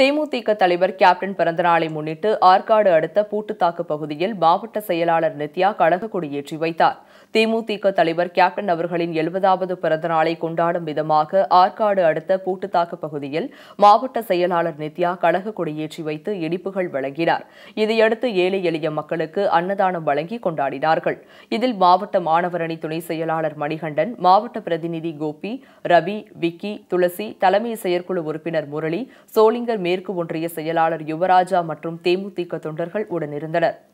தேமுதிக தலைவர் கேப்டன் பிறந்தநாளை முன்னிட்டு ஆற்காடு அடுத்த பூட்டுத்தாக்கு பகுதியில் மாவட்ட செயலாளர் நித்யா கழக கொடியேற்றி வைத்தார் தேமுதிக தலைவர் கேப்டன் அவர்களின் எழுபதாவது பிறந்தநாளை கொண்டாடும் விதமாக ஆற்காடு அடுத்த பூட்டுத்தாக்கு பகுதியில் மாவட்ட செயலாளர் நித்யா கழக கொடியேற்றி வைத்து இனிப்புகள் வழங்கினார் இதையடுத்து ஏழை எளிய மக்களுக்கு அன்னதானம் வழங்கி கொண்டாடினார்கள் இதில் மாவட்ட மாணவரணி துணை செயலாளர் மணிகண்டன் மாவட்ட பிரதிநிதி கோபி ரவி விக்கி துளசி தலைமை செயற்குழு உறுப்பினர் முரளி சோளிங்கர் மேற்கு ஒன்றிய செயலாளர் யுவராஜா மற்றும் தேமுதிக தொண்டர்கள் உடனிருந்தனர்